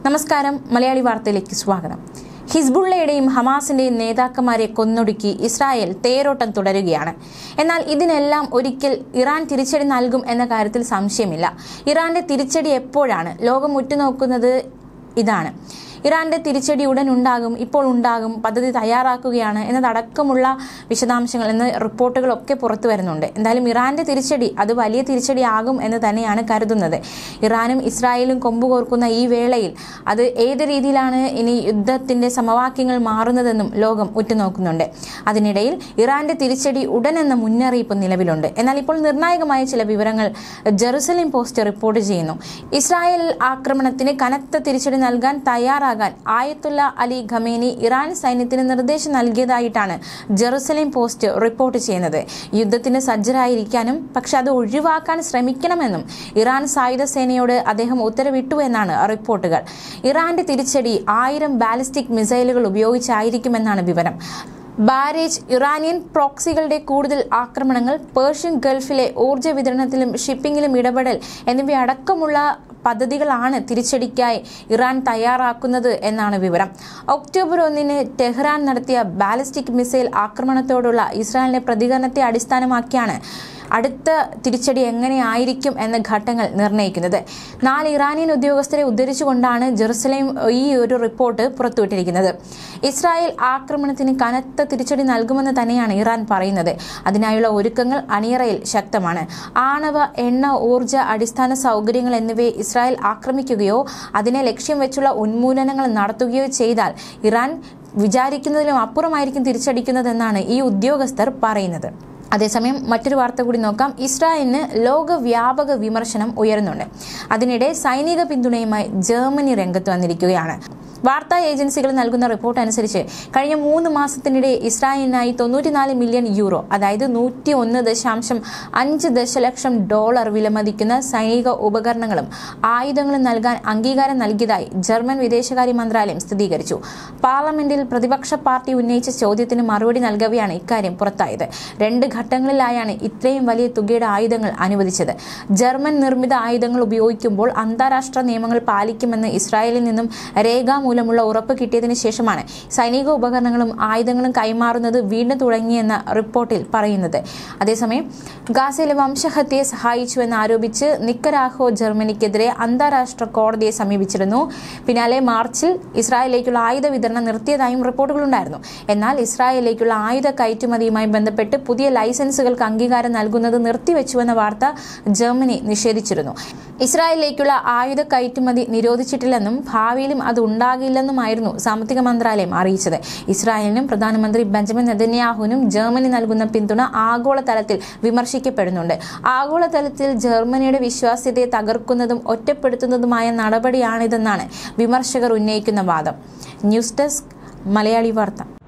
നമസ്കാരം മലയാളി വാർത്തയിലേക്ക് സ്വാഗതം ഹിസ്ബുള്ളയുടെയും ഹമാസിന്റെയും നേതാക്കന്മാരെ കൊന്നൊടുക്കി ഇസ്രായേൽ തേരോട്ടം തുടരുകയാണ് എന്നാൽ ഇതിനെല്ലാം ഒരിക്കൽ ഇറാൻ തിരിച്ചടി നൽകും എന്ന കാര്യത്തിൽ സംശയമില്ല ഇറാന്റെ തിരിച്ചടി എപ്പോഴാണ് ലോകം ഉറ്റുനോക്കുന്നത് ഇതാണ് ഇറാന്റെ തിരിച്ചടി ഉടൻ ഉണ്ടാകും ഇപ്പോൾ ഉണ്ടാകും പദ്ധതി തയ്യാറാക്കുകയാണ് എന്നതടക്കമുള്ള വിശദാംശങ്ങൾ എന്ന റിപ്പോർട്ടുകളൊക്കെ പുറത്തു വരുന്നുണ്ട് എന്തായാലും ഇറാന്റെ തിരിച്ചടി അത് വലിയ തിരിച്ചടി ആകും എന്ന് തന്നെയാണ് കരുതുന്നത് ഇറാനും ഇസ്രായേലും കൊമ്പ് കോർക്കുന്ന ഈ വേളയിൽ അത് ഏത് രീതിയിലാണ് ഇനി യുദ്ധത്തിന്റെ സമവാക്യങ്ങൾ മാറുന്നതെന്നും ലോകം ഉറ്റുനോക്കുന്നുണ്ട് അതിനിടയിൽ ഇറാന്റെ തിരിച്ചടി ഉടൻ എന്ന മുന്നറിയിപ്പ് നിലവിലുണ്ട് എന്നാൽ ഇപ്പോൾ നിർണായകമായ ചില വിവരങ്ങൾ ജെറുസലേം പോസ്റ്റ് റിപ്പോർട്ട് ചെയ്യുന്നു ഇസ്രായേൽ ആക്രമണത്തിന് കനത്ത തിരിച്ചടി നൽകാൻ തയ്യാറാകാൻ ആയത്തുള്ള അലി ഖമേനി ഇറാൻ സൈന്യത്തിന് നിർദ്ദേശം നൽകിയതായിട്ടാണ് ജെറുസലേം പോസ്റ്റ് റിപ്പോർട്ട് ചെയ്യുന്നത് യുദ്ധത്തിന് സജ്ജരായിരിക്കാനും പക്ഷെ അത് ഒഴിവാക്കാൻ ശ്രമിക്കണമെന്നും ഇറാൻ സായുധ സേനയോട് അദ്ദേഹം ഉത്തരവിട്ടു എന്നാണ് റിപ്പോർട്ടുകൾ ഇറാന്റെ തിരിച്ചടി ആയിരം ബാലിസ്റ്റിക് മിസൈലുകൾ ഉപയോഗിച്ചായിരിക്കുമെന്നാണ് വിവരം ബാരേജ് ഇറാനിയൻ പ്രോക്സികളുടെ കൂടുതൽ ആക്രമണങ്ങൾ പേർഷ്യൻ ഗൾഫിലെ ഊർജ്ജ വിതരണത്തിലും ഷിപ്പിംഗിലും ഇടപെടൽ എന്നിവയടക്കമുള്ള പദ്ധതികളാണ് തിരിച്ചടിക്കായി ഇറാൻ തയ്യാറാക്കുന്നത് എന്നാണ് വിവരം ഒക്ടോബർ ഒന്നിന് ടെഹ്റാൻ നടത്തിയ ബാലിസ്റ്റിക് മിസൈൽ ആക്രമണത്തോടുള്ള ഇസ്രായേലിന്റെ പ്രതികരണത്തെ അടിസ്ഥാനമാക്കിയാണ് അടുത്ത തിരിച്ചടി എങ്ങനെയായിരിക്കും എന്ന ഘട്ടങ്ങൾ നിർണ്ണയിക്കുന്നത് നാല് ഇറാനിയൻ ഉദ്യോഗസ്ഥരെ ഉദ്ധരിച്ചുകൊണ്ടാണ് ജെറുസലേം ഈ ഒരു റിപ്പോർട്ട് പുറത്തുവിട്ടിരിക്കുന്നത് ഇസ്രായേൽ ആക്രമണത്തിന് കനത്ത തിരിച്ചടി നൽകുമെന്ന് തന്നെയാണ് ഇറാൻ പറയുന്നത് അതിനായുള്ള ഒരുക്കങ്ങൾ അണിയറയിൽ ശക്തമാണ് ആണവ എണ്ണ ഊർജ അടിസ്ഥാന സൗകര്യങ്ങൾ എന്നിവയെ ഇസ്രായേൽ ആക്രമിക്കുകയോ അതിനെ ലക്ഷ്യം വെച്ചുള്ള ഉന്മൂലനങ്ങൾ നടത്തുകയോ ചെയ്താൽ ഇറാൻ വിചാരിക്കുന്നതിലും അപ്പുറമായിരിക്കും തിരിച്ചടിക്കുന്നതെന്നാണ് ഈ ഉദ്യോഗസ്ഥർ പറയുന്നത് അതേസമയം മറ്റൊരു വാർത്ത കൂടി നോക്കാം ഇസ്രായേലിന് ലോകവ്യാപക വിമർശനം ഉയരുന്നുണ്ട് അതിനിടെ സൈനിക പിന്തുണയുമായി ജർമ്മനി രംഗത്ത് വന്നിരിക്കുകയാണ് വാർത്താ ഏജൻസികൾ നൽകുന്ന റിപ്പോർട്ട് അനുസരിച്ച് കഴിഞ്ഞ മൂന്ന് മാസത്തിനിടെ ഇസ്രായേലിനായി തൊണ്ണൂറ്റിനാല് മില്യൺ യൂറോ അതായത് നൂറ്റി ഒന്ന് ദശാംശം അഞ്ച് ദശലക്ഷം ഡോളർ വിലമതിക്കുന്ന സൈനിക ഉപകരണങ്ങളും ആയുധങ്ങളും നൽകാൻ അംഗീകാരം നൽകിയതായി ജർമ്മൻ വിദേശകാര്യ മന്ത്രാലയം സ്ഥിരീകരിച്ചു പാർലമെന്റിൽ പ്രതിപക്ഷ പാർട്ടി ഉന്നയിച്ച ചോദ്യത്തിന് മറുപടി നൽകവെയാണ് ഇക്കാര്യം പുറത്തായത് രണ്ട് ഘട്ടങ്ങളിലായാണ് ഇത്രയും വലിയ തുകയുടെ ആയുധങ്ങൾ അനുവദിച്ചത് ജർമ്മൻ നിർമ്മിത ആയുധങ്ങൾ ഉപയോഗിക്കുമ്പോൾ അന്താരാഷ്ട്ര നിയമങ്ങൾ പാലിക്കുമെന്ന് ഇസ്രായേലിൽ നിന്നും രേഖാമൂലമുള്ള ഉറപ്പ് കിട്ടിയതിനു ശേഷമാണ് സൈനിക ഉപകരണങ്ങളും ആയുധങ്ങളും കൈമാറുന്നത് വീണ്ടും തുടങ്ങിയെന്ന റിപ്പോർട്ടിൽ പറയുന്നത് അതേസമയം ഗാസയിലെ വംശഹത്യയെ സഹായിച്ചുവെന്ന് ആരോപിച്ച് നിക്കരാഹോ ജർമ്മനിക്കെതിരെ അന്താരാഷ്ട്ര കോടതിയെ സമീപിച്ചിരുന്നു പിന്നാലെ മാർച്ചിൽ ഇസ്രായേലിലേക്കുള്ള ആയുധ വിതരണം നിർത്തിയതായും റിപ്പോർട്ടുകളുണ്ടായിരുന്നു എന്നാൽ ഇസ്രായേലിലേക്കുള്ള ആയുധ കയറ്റുമതിയുമായി ബന്ധപ്പെട്ട് പുതിയ ലൈസൻസുകൾക്ക് അംഗീകാരം നൽകുന്നത് നിർത്തിവെച്ചുവെന്ന വാർത്ത ജർമ്മനി നിഷേധിച്ചിരുന്നു ഇസ്രായേലിലേക്കുള്ള ആയുധ കയറ്റുമതി നിരോധിച്ചിട്ടില്ലെന്നും ഭാവിയിലും അത് ഉണ്ടാകില്ലെന്നുമായിരുന്നു സാമ്പത്തിക മന്ത്രാലയം അറിയിച്ചത് ഇസ്രായേലിനും പ്രധാനമന്ത്രി ബെഞ്ചമിൻ നെതന്യാഹുവിനും ജർമ്മനി നൽകുന്ന പിന്തുണ ആഗോളതലത്തിൽ വിമർശിക്കപ്പെടുന്നുണ്ട് ആഗോളതലത്തിൽ ജർമ്മനിയുടെ വിശ്വാസ്യതയെ തകർക്കുന്നതും ഒറ്റപ്പെടുത്തുന്നതുമായ നടപടിയാണിതെന്നാണ് വിമർശകർ ഉന്നയിക്കുന്ന വാദം ന്യൂസ് ഡെസ്ക് മലയാളി വാർത്ത